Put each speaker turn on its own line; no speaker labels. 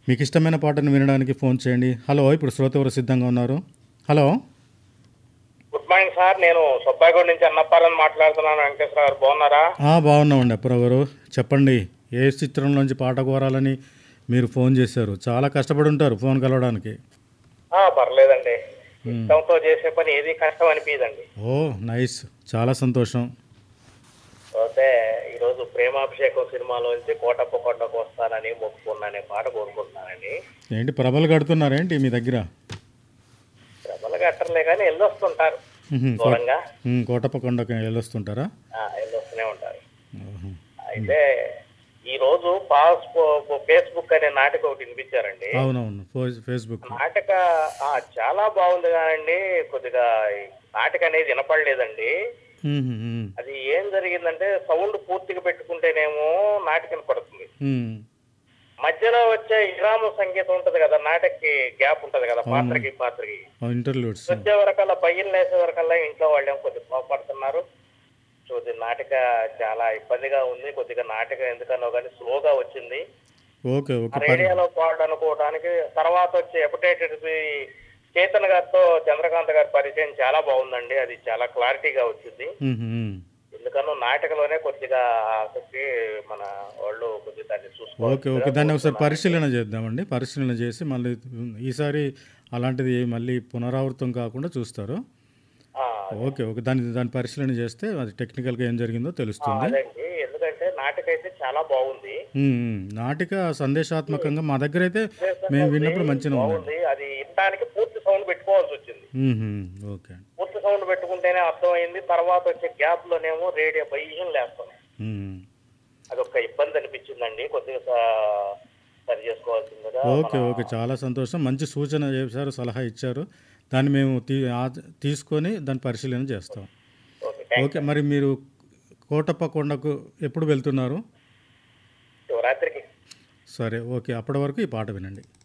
మీకు ఇష్టమైన పాటను వినడానికి ఫోన్ చేయండి హలో ఇప్పుడు శ్రోత ఎవరు సిద్ధంగా ఉన్నారు హలో
గుడ్ మార్నింగ్ సార్ నేను సుబ్బాయిగూడ నుంచి అన్నప్పాలని మాట్లాడుతున్నాను వెంకటేశ్వర గారు బాగున్నారా
ఆ, బాగున్నామండి అప్పారావు గారు చెప్పండి ఏ చిత్రంలోంచి పాట కోరాలని మీరు ఫోన్ చేశారు చాలా కష్టపడి ఉంటారు ఫోన్ కలవడానికి
ఆ, పర్లేదండి ఇష్టంతో చేసే పని ఏది కష్టం అనిపించదండి
ఓ నైస్ చాలా సంతోషం
అయితే ఈరోజు ప్రేమాభిషేకం సినిమాలోంచి కోటప్ప కొండకు వస్తానని మొక్కుకున్నానే పాట కోరుకుంటున్నానండి
ఏంటి ప్రభలు కడుతున్నారేంటి మీ దగ్గర
ప్రబల గట్టర్లే కానీ వెళ్ళొస్తుంటారు
మ్హూ.
దూరంగా
ఉమ్, కోటప్ప కొండకి వెళ్ళొస్తుంటారా
ఆ, వెళ్ళొస్తూనే ఉంటారు
ఓహో.
అయితే ఈ రోజు పాస్ ఫేస్బుక్ అనే నాటిక ఒకటి వినిపించారండి
అవునవును ఫో- ఫేస్బుక్
నాటక ఆ, చాలా బాగుంది కానండి కొద్దిగా ఈ నాటక అనేది వినపడలేదండి
ఉమ్, ఉమ్,
అది ఏం జరిగిందంటే సౌండ్ పూర్తిగా పెట్టుకుంటేనేమో నాటకం పడుతుంది
ఉమ్.
మధ్యలో వచ్చే విరామ సంగీతం ఉంటది కదా నాటకి గ్యాప్ ఉంటది కదా పాత్రకి పాత్రకి
ఆ, ఇంటర్లూడ్స్
వచ్చే వరకల్లా బయ్యం లేసే వరకల్లా ఇంట్లో వాళ్ళు ఏమో కొద్దిగా కోపడుతున్నారు సో ఇది నాటక చాలా ఇబ్బందిగా ఉంది కొద్దిగా నాటక ఎందుకనో కానీ స్లోగా వచ్చింది
ఓకే ఓకే పర్-
రేడియోలో పాడు అనుకోవడానికి తర్వాత వచ్చే ఎపటైటిస్ చేతన్ గారితో చంద్రకాంత్ గారి పరిచయం చాలా బాగుందండి అది చాలా క్లారిటీగా వచ్చింది
ఉమ్, ఉమ్.
ఎందుకనో నాటకలోనే కొద్దిగా ఆసక్తి మన వాళ్ళు కొద్దిగా దాన్ని
ఓకే ఓకే దాన్ని ఒకసారి పరిశీలన చేద్దామండి పరిశీలన చేసి మళ్ళీ ఈసారి అలాంటిది మళ్ళీ పునరావృతం కాకుండా చూస్తారు
ఆ,
ఓకే ఓకే దాన్ని దాన్ని పరిశీలన చేస్తే అది టెక్నికల్గా ఏం జరిగిందో తెలుస్తుంది
అదండి ఎందుకంటే నాటక అయితే చాలా బాగుంది
ఉమ్, ఉమ్. నాటిక సందేశాత్మకంగా మా దగ్గర అయితే మేము విన్నప్పుడు మంచిగా ఉందండి
బాగుంది అది వినడానికి పూర్తి సౌండ్ పెట్టుకోవాల్సి వచ్చింది
ఉమ్, ఉమ్. ఓకే అండి
పూర్తి సౌండ్ పెట్టుకుంటేనే అర్థమైంది తర్వాత వచ్చే గ్యాప్ లోనేమో రేడియో భయం లేస్తుంది
ఉమ్.
అదొక ఇబ్బంది అనిపించిందండి కొద్దిగా స- సరి చేసుకోవాల్సిందిగా
ఓకే ఓకే చాలా సంతోషం మంచి సూచన చేశారు సలహా ఇచ్చారు దాన్ని మేము తీ ఆ- తీసుకొని దాన్ని పరిశీలన చేస్తాం
ఓకే
ఓకే మరి మీరు కోటప్ప కొండకు ఎప్పుడు వెళ్తున్నారు
శివరాత్రికి
సరే ఓకే అప్పటి వరకు ఈ పాట వినండి